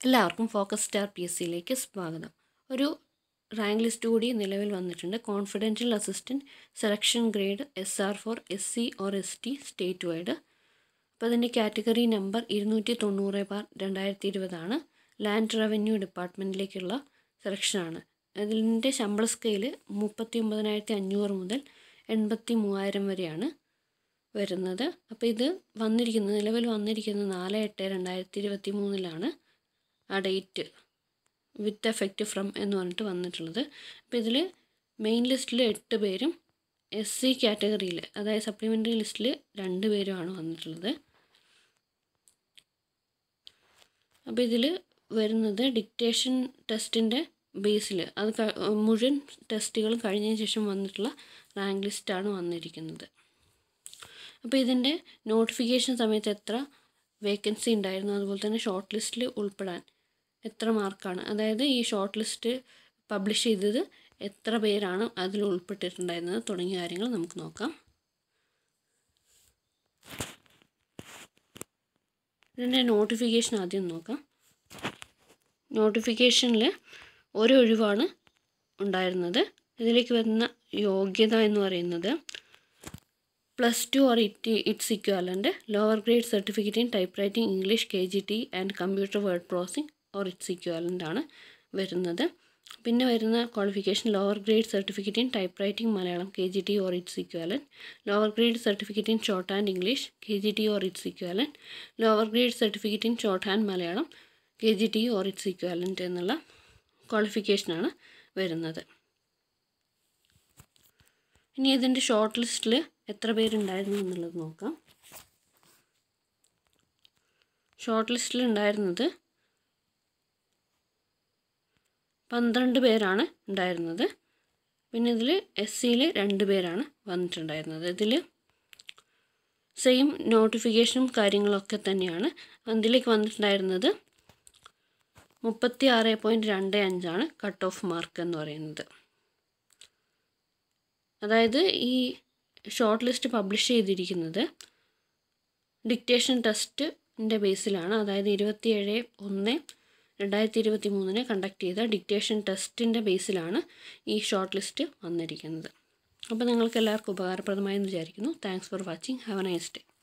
എല്ലാവർക്കും focus star P S സിയിലേക്ക് സ്വാഗതം ഒരു റാങ്ക് ലിസ്റ്റ് കൂടി നിലവിൽ വന്നിട്ടുണ്ട് confidential assistant selection grade S R four S C or S T state wide അപ്പോൾ അതിൻ്റെ കാറ്റഗറി നമ്പർ ഇരുന്നൂറ്റി തൊണ്ണൂറ് ബാർ രണ്ടായിരത്തി ഇരുപതാണ് ലാൻഡ് റവന്യൂ ഡിപ്പാർട്ട്മെൻറ്റിലേക്കുള്ള സെലക്ഷനാണ് അതിൻ്റെ ശമ്പള സ്കെയില് മുപ്പത്തി ഒമ്പതിനായിരത്തി അഞ്ഞൂറ് മുതൽ എൺപത്തി മൂവായിരം വരെയാണ് വരുന്നത് അപ്പോൾ ഇത് വന്നിരിക്കുന്നത് നിലവിൽ വന്നിരിക്കുന്നത് നാല് എട്ട് രണ്ടായിരത്തി ഇരുപത്തി മൂന്നിലാണ് ആ ഡേറ്റ് വിത്ത് എഫക്റ്റ് ഫ്രം എന്ന് പറഞ്ഞിട്ട് വന്നിട്ടുള്ളത് അപ്പോൾ ഇതിൽ മെയിൻ ലിസ്റ്റിൽ എട്ട് പേരും എസ് സി കാറ്റഗറിയിൽ അതായത് സപ്ലിമെൻ്ററി ലിസ്റ്റിൽ രണ്ട് പേരുമാണ് വന്നിട്ടുള്ളത് അപ്പോൾ ഇതിൽ വരുന്നത് ഡിക്റ്റേഷൻ ടെസ്റ്റിൻ്റെ ബേസിൽ അത് മുഴുവൻ ടെസ്റ്റുകളും കഴിഞ്ഞതിന് ശേഷം വന്നിട്ടുള്ള റാങ്ക് ലിസ്റ്റാണ് വന്നിരിക്കുന്നത് അപ്പോൾ ഇതിൻ്റെ നോട്ടിഫിക്കേഷൻ സമയത്ത് എത്ര വേക്കൻസി ഉണ്ടായിരുന്നു അതുപോലെ തന്നെ ഷോർട്ട് ലിസ്റ്റിൽ ഉൾപ്പെടാൻ എത്ര മാർക്കാണ് അതായത് ഈ ഷോർട്ട് ലിസ്റ്റ് പബ്ലിഷ് ചെയ്തത് എത്ര പേരാണ് അതിൽ ഉൾപ്പെട്ടിട്ടുണ്ടായിരുന്നത് തുടങ്ങിയ കാര്യങ്ങൾ നമുക്ക് നോക്കാം ഇതിൻ്റെ നോട്ടിഫിക്കേഷൻ ആദ്യം നോക്കാം നോട്ടിഫിക്കേഷനിൽ ഒരു ഒഴിവാണ് ഉണ്ടായിരുന്നത് ഇതിലേക്ക് വരുന്ന യോഗ്യത എന്ന് പറയുന്നത് plus two or it its equivalent lower grade certificate in typewriting English K G T and computer word processing or its equivalent ആണ് വരുന്നത് പിന്നെ വരുന്ന qualification lower grade certificate in typewriting Malayalam K G T or its equivalent lower grade certificate in shorthand English K G T or its equivalent lower grade certificate in shorthand Malayalam K G T or its equivalent എന്നുള്ള ക്വാളിഫിക്കേഷനാണ് വരുന്നത് ഇനി ഇതിൻ്റെ short ലിസ്റ്റിൽ എത്ര പേരുണ്ടായിരുന്നു എന്നുള്ളത് നോക്കാം ഷോർട്ട് ലിസ്റ്റിൽ ഉണ്ടായിരുന്നത് പന്ത്രണ്ട് പേരാണ് ഉണ്ടായിരുന്നത് പിന്നെ ഇതിൽ എസ് സിയിൽ രണ്ട് പേരാണ് വന്നിട്ടുണ്ടായിരുന്നത് ഇതിൽ സെയിം നോട്ടിഫിക്കേഷനും കാര്യങ്ങളൊക്കെ തന്നെയാണ് അതിലേക്ക് വന്നിട്ടുണ്ടായിരുന്നത് മുപ്പത്തി ആറ് പോയിൻറ്റ് രണ്ട് അഞ്ചാണ് കട്ട് ഓഫ് മാർക്ക് എന്ന് പറയുന്നത് അതായത് ഈ ഷോർട്ട് ലിസ്റ്റ് പബ്ലിഷ് ചെയ്തിരിക്കുന്നത് ഡിക്റ്റേഷൻ ടെസ്റ്റിൻ്റെ ബേസിലാണ് അതായത് ഇരുപത്തിയേഴ് ഒന്ന് രണ്ടായിരത്തി ഇരുപത്തി മൂന്നിന് കണ്ടക്ട് ചെയ്ത ഡിക്റ്റേഷൻ ടെസ്റ്റിൻ്റെ ബേസിലാണ് ഈ ഷോർട്ട് ലിസ്റ്റ് വന്നിരിക്കുന്നത് അപ്പോൾ നിങ്ങൾക്ക് എല്ലാവർക്കും ഉപകാരപ്രദമായെന്ന് വിചാരിക്കുന്നു thanks for watching have a nice day